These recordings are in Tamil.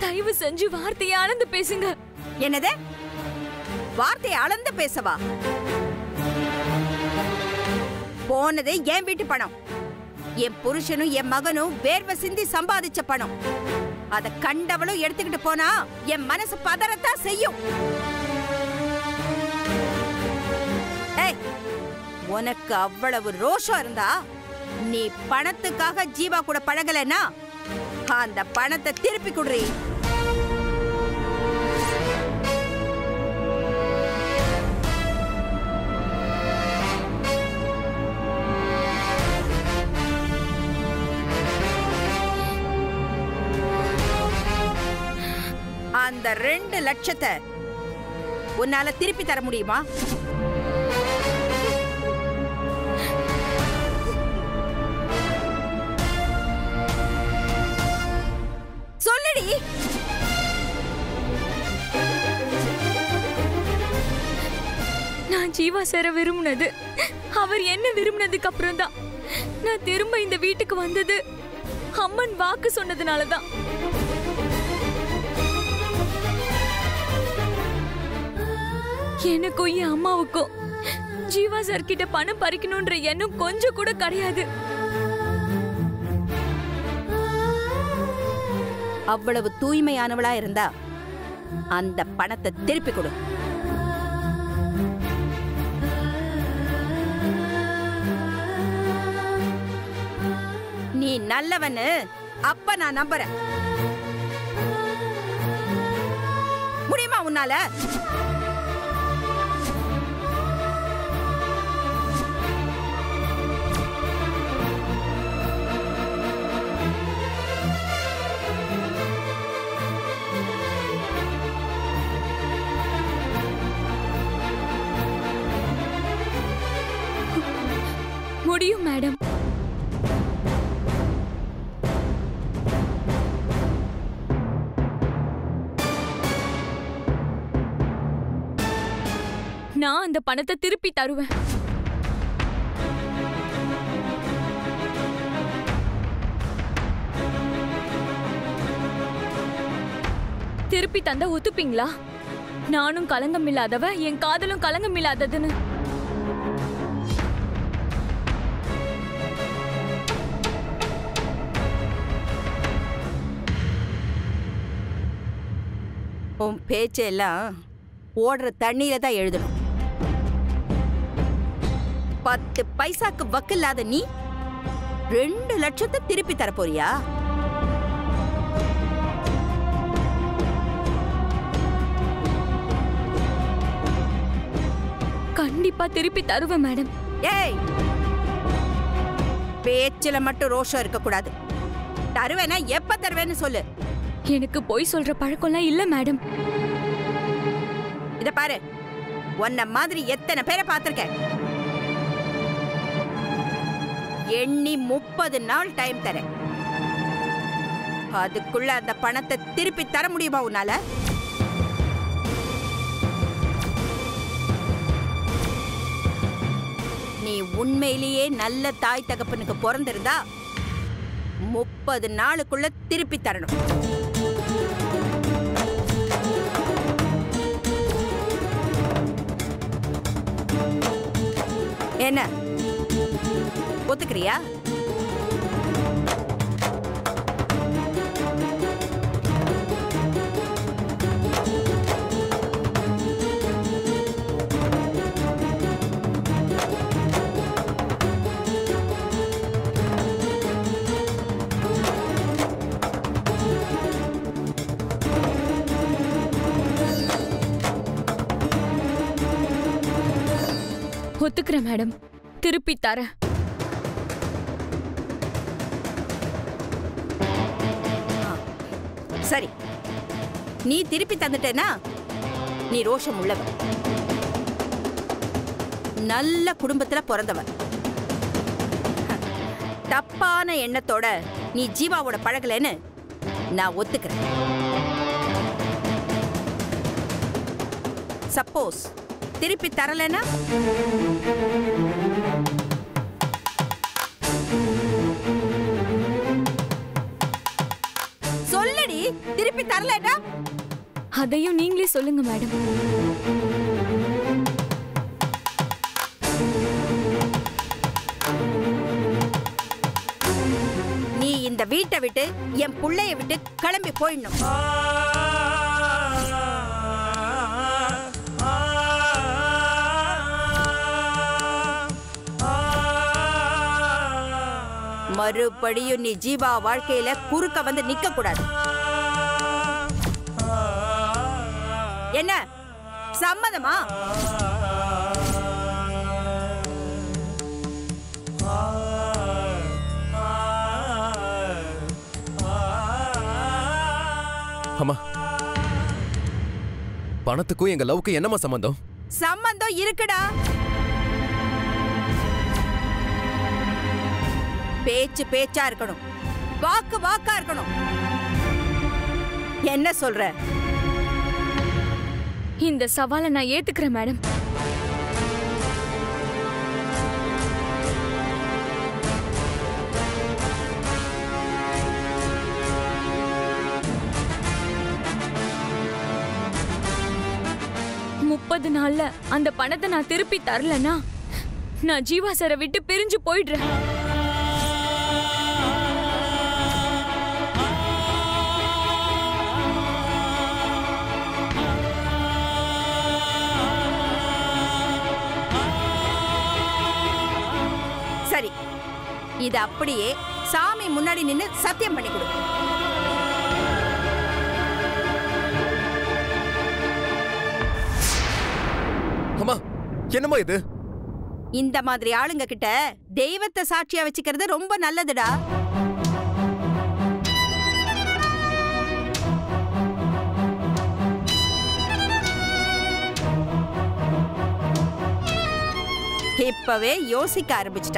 தயவு செஞ்சு வார்த்தையை அளந்து பேசுங்க என்னது வார்த்தையை அளந்து பேசவா போனது என் வீட்டு பணம் என் புருஷனும் என் மகனும் வேர்வை சிந்தி சம்பாதிச்ச பணம் அத கண்டவளும் எடுத்துக்கிட்டு போனா என் மனசு பதறத்தான் செய்யும் ஏய், உனக்கு அவ்வளவு ரோஷம் இருந்தா நீ பணத்துக்காக ஜீவா கூட பழகலைன்னா அந்த பணத்தை திருப்பி குடுறீ அந்த ரெண்டு லட்சத்தை உன்னால திருப்பி தர முடியுமா சொல்லுடி நான் ஜீவா சேர விரும்பினது அவர் என்ன விரும்பினதுக்கு அப்புறம் தான் நான் திரும்ப இந்த வீட்டுக்கு வந்தது அம்மன் வாக்கு சொன்னதுனால தான் எனக்கும் என் அம்மாவுக்கும் ஜீவா சார் கிட்ட பணம் பறிக்கணும்ன்ற எண்ணம் கொஞ்சம் கூட கிடையாது அவ்வளவு தூய்மையானவளா இருந்தா அந்த பணத்தை திருப்பி கொடு நீ நல்லவன்னு அப்ப நான் நம்புறேன் முடியுமா உன்னால முடியும் மேடம் நான் அந்த பணத்தை திருப்பி தருவேன் திருப்பி தந்தா ஒத்துப்பீங்களா நானும் கலங்கம் இல்லாதவ என் காதலும் கலங்கம் இல்லாததுன்னு உன் பேச்செல்லாம் ஓடுற தண்ணியில தான் எழுதணும் பத்து பைசாக்கு வக்கில்லாத நீ ரெண்டு லட்சத்தை திருப்பி தரப்போறியா கண்டிப்பா திருப்பி தருவேன் மேடம் ஏய் பேச்சுல மட்டும் ரோஷம் இருக்கக்கூடாது தருவேனா எப்ப தருவேன்னு சொல்லு எனக்கு பொய் சொல்ற பழக்கம்லாம் இல்ல மேடம் இத பாரு உன்ன மாதிரி எத்தனை பேரை பார்த்திருக்கேன் எண்ணி முப்பது நாள் டைம் தரேன் அதுக்குள்ள அந்த பணத்தை திருப்பி தர முடியுமா உன்னால நீ உண்மையிலேயே நல்ல தாய் தகப்பனுக்கு பிறந்திருந்தா முப்பது நாளுக்குள்ள திருப்பி தரணும் என்ன ஒத்துக்கிறியா ஒத்துக்கிறேன் மேடம் திருப்பி தரேன் சரி நீ திருப்பி தந்துட்டேனா நீ ரோஷம் உள்ளவ நல்ல குடும்பத்துல பிறந்தவ தப்பான எண்ணத்தோட நீ ஜீவாவோட பழகலைன்னு நான் ஒத்துக்கிறேன் சப்போஸ் திருப்பி தரலைன்னா சொல்லடி திருப்பி திருப்பி தரலன்னா அதையும் நீங்களே சொல்லுங்க மேடம் நீ இந்த வீட்டை விட்டு என் புள்ளைய விட்டு கிளம்பி போயிடணும் மறுபடியும் நீ ஜீவா வாழ்க்கையில குறுக்க வந்து நிக்க கூடாது என்ன சம்மதமா அம்மா பணத்துக்கும் எங்க லவ்க்கு என்னம்மா சம்பந்தம் சம்மந்தம் இருக்குடா பேச்சு பேச்சா இருக்கணும் வாக்கு வாக்கா இருக்கணும் என்ன சொல்ற இந்த சவாலை நான் ஏத்துக்கிறேன் மேடம் முப்பது நாள்ல அந்த பணத்தை நான் திருப்பி தரலனா நான் ஜீவா சாரை விட்டு பிரிஞ்சு போயிடுறேன் சரி இது அப்படியே சாமி முன்னாடி நின்னு சத்தியம் பண்ணி கொடு அம்மா என்னம்மா இது இந்த மாதிரி ஆளுங்க கிட்ட தெய்வத்தை சாட்சியா வச்சுக்கிறது ரொம்ப நல்லதுடா இப்பவே யோசிக்க ஆரம்பிச்சிட்டா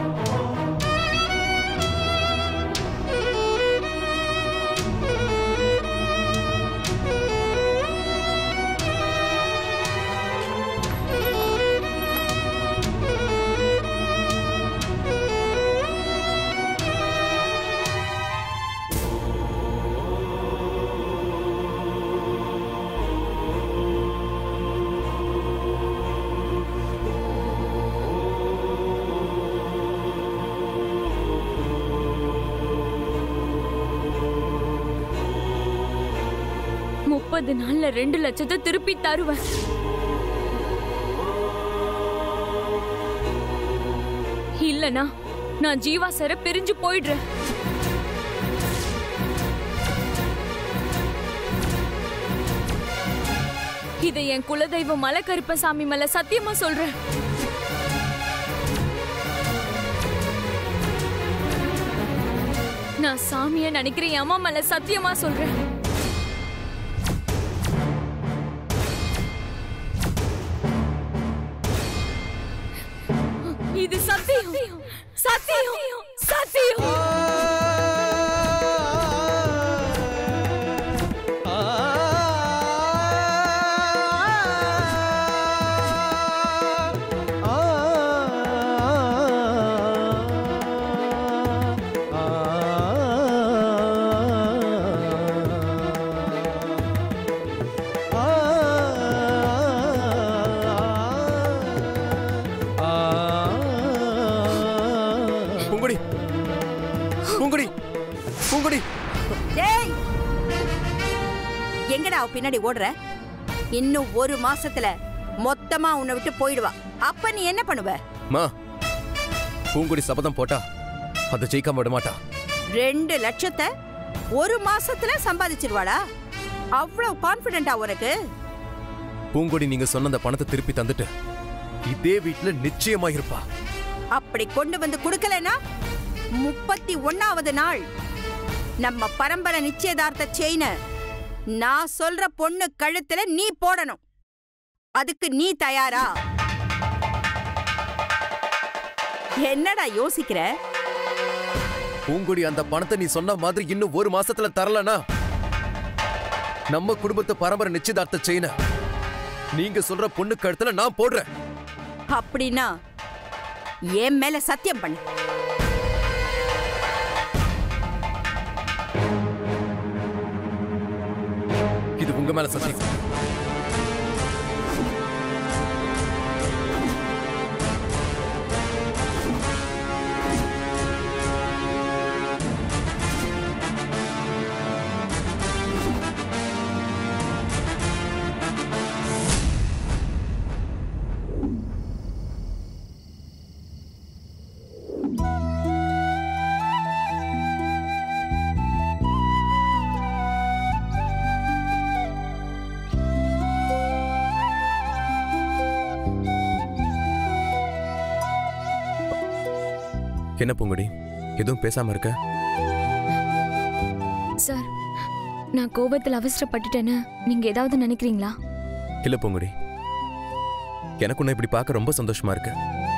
முப்பது நாள்ல ரெண்டு லட்சத்தை திருப்பி தருவேன் இல்லனா நான் ஜீவா சார பிரிஞ்சு போயிடுறேன் இதை என் குலதெய்வம் மலை கருப்பசாமி மேல சத்தியமா சொல்றேன் நான் சாமிய நினைக்கிற என் அம்மா மேல சத்தியமா சொல்றேன் இது சத்தியம் சத்தியம் சத்தியம் பூங்குடி பூங்குடி பூங்குடி டேய் எங்கடா அவ பின்னாடி ஓடுற இன்னும் ஒரு மாசத்துல மொத்தமா உன்னை விட்டு போயிடுவா அப்ப நீ என்ன பண்ணுவ மா பூங்குடி சபதம் போட்டா அதை ஜெயிக்காம விட மாட்டா ரெண்டு லட்சத்தை ஒரு மாசத்துல சம்பாதிச்சிருவாளா அவ்வளவு கான்பிடண்டா உனக்கு பூங்குடி நீங்க சொன்ன அந்த பணத்தை திருப்பி தந்துட்டு இதே வீட்டுல நிச்சயமா இருப்பா அப்படி கொண்டு வந்து கொடுக்கலனா முப்பத்தி ஒன்னாவது நாள் நம்ம பரம்பரை நிச்சயதார்த்த செயின நான் சொல்ற பொண்ணு கழுத்துல நீ போடணும் அதுக்கு நீ தயாரா என்னடா யோசிக்கிற பூங்குடி அந்த பணத்தை நீ சொன்ன மாதிரி இன்னும் ஒரு மாசத்துல தரலனா நம்ம குடும்பத்து பரம்பரை நிச்சயதார்த்த செய்யன நீங்க சொல்ற பொண்ணு கழுத்துல நான் போடுறேன் அப்படின்னா என் மேல சத்தியம் பண்ணு இது உங்க மேல சத்தியம் என்ன பூங்குடி எதுவும் பேசாம இருக்க சார் நான் கோபத்தில் அவசரப்பட்டுட்டேன்னு நீங்க ஏதாவது நினைக்கிறீங்களா இல்ல பூங்குடி எனக்கு உன்னை இப்படி பார்க்க ரொம்ப சந்தோஷமா இருக்கு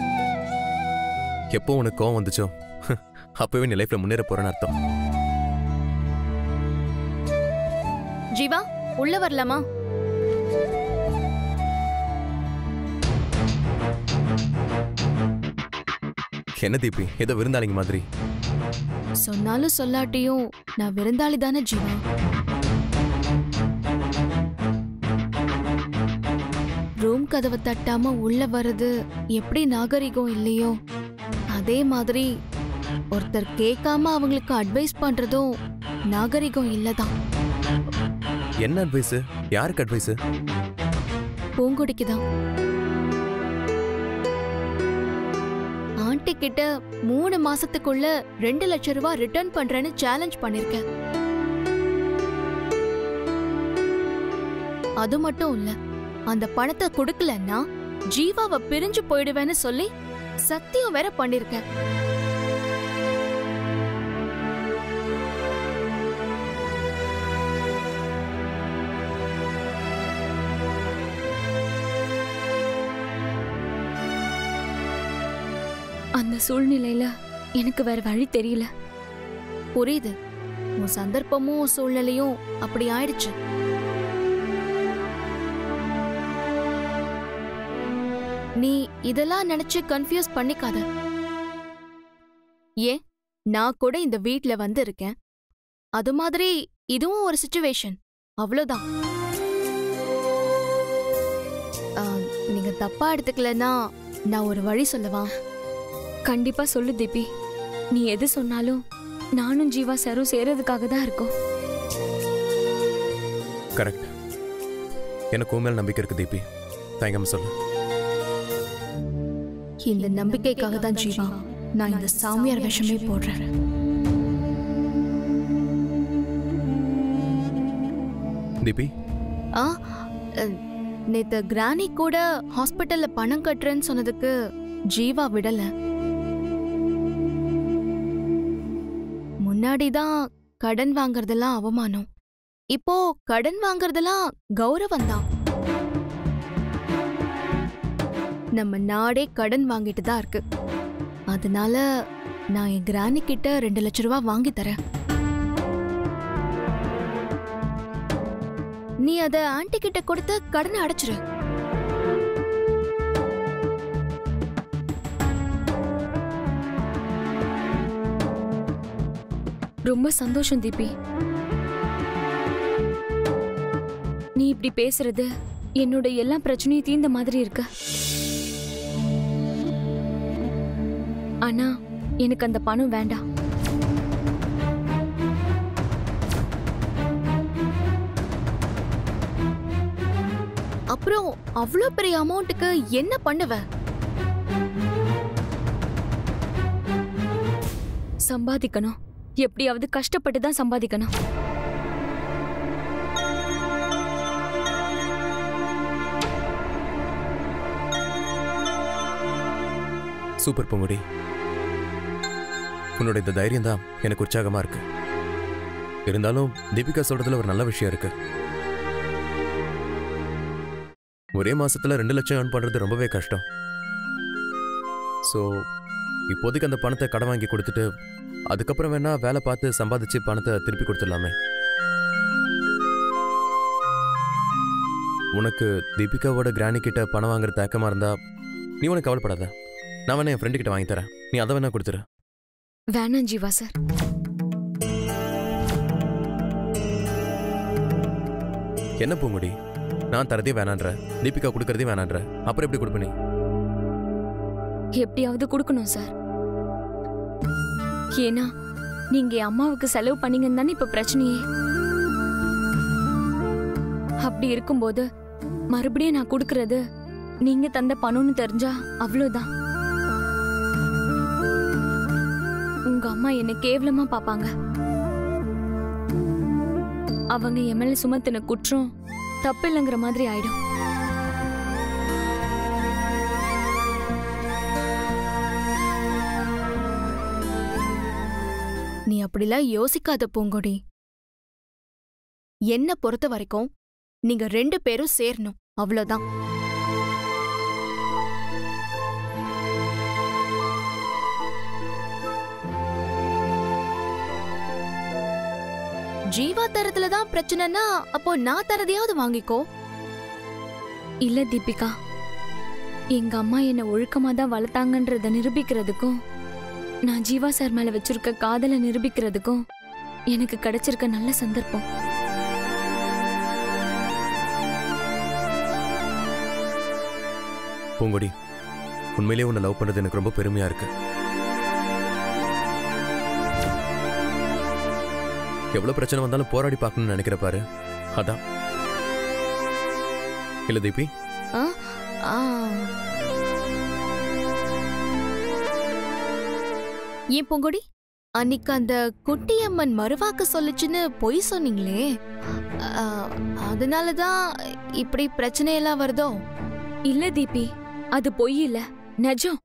எப்போ உனக்கு கோவம் வந்துச்சோ அப்பவே நீ லைஃப்ல முன்னேற போறேன்னு அர்த்தம் ஜீவா உள்ள வரலாமா என்ன தீபி ஏதோ விருந்தாளிங்க மாதிரி சொன்னாலும் சொல்லாட்டியும் நான் விருந்தாளி தானே ஜீவா ரூம் கதவை தட்டாம உள்ள வர்றது எப்படி நாகரிகம் இல்லையோ அதே மாதிரி ஒருத்தர் கேட்காம அவங்களுக்கு அட்வைஸ் பண்றதும் நாகரிகம் இல்லதான் என்ன அட்வைஸ் யாருக்கு அட்வைஸ் பூங்கொடிக்கு தான் ஆண்டி கிட்ட மூணு மாசத்துக்குள்ள ரெண்டு லட்சம் ரூபாய் ரிட்டர்ன் பண்றேன்னு சேலஞ்ச் பண்ணிருக்கேன் அது மட்டும் இல்ல அந்த பணத்தை கொடுக்கலன்னா ஜீவாவை பிரிஞ்சு போயிடுவேன்னு சொல்லி சத்தியம் வேற பண்ணிருக்கேன் அந்த சூழ்நிலையில எனக்கு வேற வழி தெரியல புரியுது உன் சந்தர்ப்பமும் சூழ்நிலையும் அப்படி ஆயிடுச்சு நீ இதெல்லாம் நினைச்சு கன்ஃபியூஸ் பண்ணிக்காத ஏன் நான் கூட இந்த வீட்ல வந்து இருக்கேன் அது மாதிரி இதுவும் ஒரு சுச்சுவேஷன் அவ்வளவுதான் ஆ, நீங்க தப்பா எடுத்துக்கலன்னா நான் ஒரு வழி சொல்லவா கண்டிப்பா சொல்லு தீபி நீ எது சொன்னாலும் நானும் ஜீவா சாரும் சேரதுக்காக தான் இருக்கோம் கரெக்ட் எனக்கு உன் மேல நம்பிக்கை இருக்கு தீபி தயங்காம சொல்லு இந்த நம்பிக்கைக்காக தான் ஜீவா நான் இந்த சாமியார் விஷமே போடுறேன் தீபி ஆ அஹ், நேத்து கிரானி கூட ஹாஸ்பிட்டல்ல பணம் கட்டுறேன்னு சொன்னதுக்கு ஜீவா விடல முன்னாடி தான் கடன் வாங்குறதெல்லாம் அவமானம் இப்போ கடன் வாங்குறதெல்லாம் கௌரவம் தான் நம்ம நாடே கடன் வாங்கிட்டு தான் இருக்கு அதனால நான் என் கிரானி கிட்ட ரெண்டு லட்ச ரூபா வாங்கி தரேன் நீ அத ஆன்ட்டி கிட்ட கொடுத்து கடனை அடைச்சிரு ரொம்ப சந்தோஷம் தீபி நீ இப்படி பேசுறது என்னோட எல்லா பிரச்சனையும் தீர்ந்த மாதிரி இருக்கு ஆனா எனக்கு அந்த பணம் வேண்டாம் அப்புறம் அவ்வளோ பெரிய அமௌண்ட்டுக்கு என்ன பண்ணுவ சம்பாதிக்கணும் எப்படியாவது கஷ்டப்பட்டு தான் சம்பாதிக்கணும் சூப்பர் பொங்குடி உன்னோட இந்த தைரியம் தான் எனக்கு உற்சாகமா இருக்கு இருந்தாலும் தீபிகா சொல்றதுல ஒரு நல்ல விஷயம் இருக்கு ஒரே மாசத்துல ரெண்டு லட்சம் earn பண்றது ரொம்பவே கஷ்டம் ஸோ இப்போதைக்கு அந்த பணத்தை கடன் வாங்கி கொடுத்துட்டு அதுக்கப்புறம் வேணா வேலை பார்த்து சம்பாதிச்சு பணத்தை திருப்பி கொடுத்துடலாமே உனக்கு தீபிகாவோட கிராணி கிட்ட பணம் வாங்குற தயக்கமா இருந்தா நீ உனக்கு கவலைப்படாத நான் வேணா என் ஃப்ரெண்டு கிட்ட வாங்கி தரேன் நீ அதை வேணா கொடுத்துரு வேணாம் ஜீவா சார் என்ன பூங்குடி நான் தரதே வேணான்ற தீபிகா கொடுக்கறதே வேணான்ற அப்புறம் எப்படி கொடுப்ப நீ எப்படியாவது கொடுக்கணும் சார் ஏன்னா நீங்க என் அம்மாவுக்கு செலவு பண்ணீங்கன்னு தானே இப்ப பிரச்சனையே அப்படி இருக்கும்போது மறுபடியும் நான் கொடுக்கறது நீங்க தந்த பணம்னு தெரிஞ்சா அவ்வளவுதான் உங்க அம்மா என்ன கேவலமா பாப்பாங்க அவங்க என் மேல சுமத்தின குற்றம் தப்பு இல்லைங்கிற மாதிரி ஆயிடும் நீ அப்படிலாம் யோசிக்காத பூங்கொடி என்ன பொறுத்த வரைக்கும் நீங்க ரெண்டு பேரும் சேரணும் அவ்வளவுதான் ஜீவா தரத்துல தான் பிரச்சனைனா அப்போ நான் தரதையாவது வாங்கிக்கோ இல்ல தீபிகா எங்க அம்மா என்ன ஒழுக்கமா தான் வளர்த்தாங்கன்றத நிரூபிக்கிறதுக்கும் நான் ஜீவா சார் மேல வச்சிருக்க காதலை நிரூபிக்கிறதுக்கும் எனக்கு கிடைச்சிருக்க நல்ல சந்தர்ப்பம் பூங்குடி உண்மையிலேயே உன்னை லவ் பண்றது எனக்கு ரொம்ப பெருமையா இருக்கு எவ்வளவு பிரச்சனை வந்தாலும் போராடி பார்க்கணும்னு நினைக்கிற பாரு அதான் இல்ல தீபி ஆ ஆ. ஏன் பொங்கொடி அன்னைக்கு அந்த குட்டியம்மன் மறுவாக்கு சொல்லுச்சுன்னு பொய் சொன்னீங்களே ஆ, அதனாலதான் இப்படி பிரச்சனையெல்லாம் வருதோ இல்ல தீபி அது பொய் இல்ல நிஜம்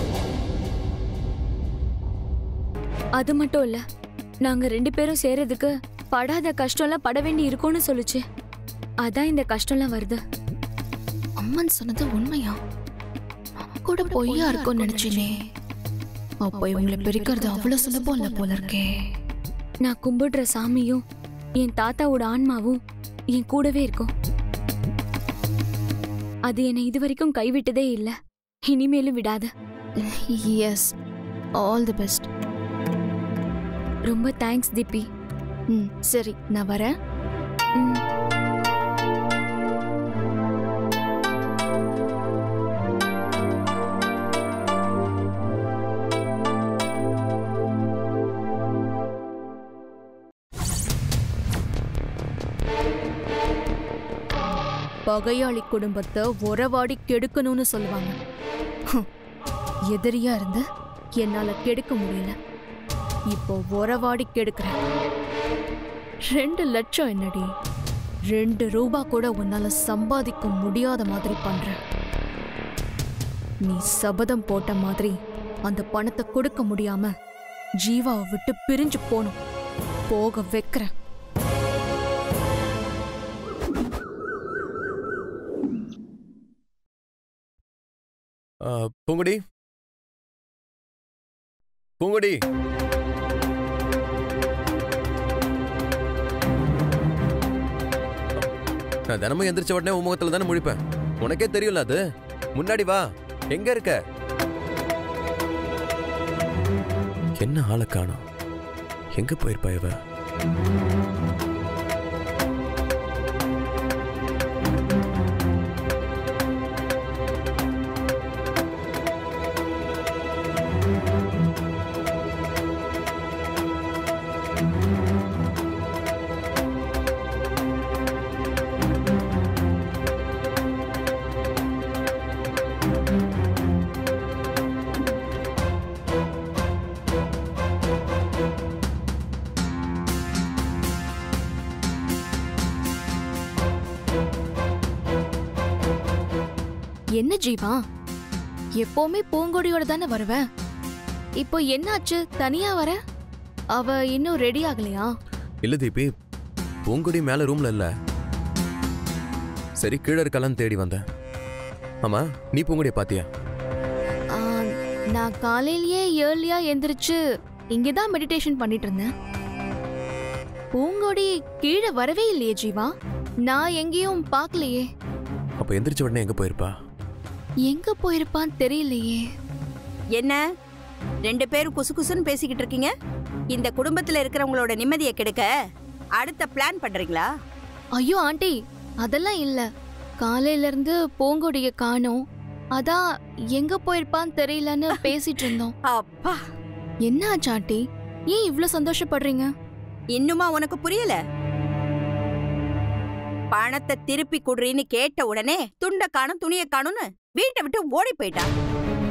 அது மட்டும் இல்ல நாங்க ரெண்டு பேரும் சேரதுக்கு படாத கஷ்டம்லாம் பட வேண்டி இருக்கும்னு சொல்லுச்சு அதான் இந்த கஷ்டம்லாம் வருது அம்மன் சொன்னது உண்மையா நான் கூட பொய்யா இருக்கும்னு நினைச்சேனே அப்போ இவங்களை பிரிக்கிறது அவ்வளவு சுலபம் இல்ல போல இருக்கே நான் கும்பிடுற சாமியும் என் தாத்தாவோட ஆன்மாவும் என் கூடவே இருக்கும் அது என்னை இதுவரைக்கும் கைவிட்டதே இல்ல இனிமேலும் விடாது எஸ் ஆல் தி பெஸ்ட் ரொம்ப தேங்க்ஸ் தீபி ம் சரி நான் வரேன் ம். பகையாளி குடும்பத்தை உறவாடி கெடுக்கணும்னு சொல்லுவாங்க ஹம், எதிரியா இருந்து என்னால கெடுக்க முடியல இப்போ உறவாடி கெடுக்கிறேன் ரெண்டு லட்சம் என்னடி ரெண்டு ரூபா கூட உன்னால சம்பாதிக்க முடியாத மாதிரி பண்ற நீ சபதம் போட்ட மாதிரி அந்த பணத்தை கொடுக்க முடியாம ஜீவாவை விட்டு பிரிஞ்சு போகணும் போக வைக்கிறேன் ஆ, பூங்குடி பூங்குடி நான் தினமும் எந்திரிச்ச உடனே உன் முகத்துல தானே முழிப்பேன் உனக்கே தெரியும்ல அது முன்னாடி வா எங்க இருக்க என்ன ஆளை காணோம் எங்க போயிருப்பா இவ என்ன ஜீவா எப்பவுமே பூங்கொடியோட தானே வருவ இப்போ என்னாச்சு தனியா வர அவ இன்னும் ரெடி ஆகலையா இல்ல தீபி பூங்குடி மேல ரூம்ல இல்ல சரி கீழே இருக்கலாம்னு தேடி வந்தேன் ஆமா நீ பூங்குடிய பாத்தியா ஆ, நான் காலையிலேயே ஏர்லியா எந்திரிச்சு இங்கே தான் மெடிடேஷன் பண்ணிட்டு இருந்தேன் பூங்கொடி கீழே வரவே இல்லையே ஜீவா நான் எங்கேயும் பார்க்கலையே அப்ப எந்திரிச்ச உடனே எங்க போயிருப்பா எங்க போயிருப்பான்னு தெரியலையே என்ன ரெண்டு பேரும் குசு குசுன்னு பேசிக்கிட்டு இருக்கீங்க இந்த குடும்பத்துல இருக்கிறவங்களோட நிம்மதியை கெடுக்க அடுத்த பிளான் பண்றீங்களா ஐயோ ஆண்டி அதெல்லாம் இல்ல காலையில இருந்து பூங்கொடிய காணோம் அதான் எங்க போயிருப்பான்னு தெரியலன்னு பேசிட்டு இருந்தோம் அப்பா என்ன ஆச்சு ஆண்டி ஏன் இவ்ளோ சந்தோஷப்படுறீங்க இன்னுமா உனக்கு புரியல பணத்தை திருப்பி குடுறீன்னு கேட்ட உடனே துண்ட காணும் துணிய காணும்னு வீட்டை விட்டு ஓடி போயிட்டா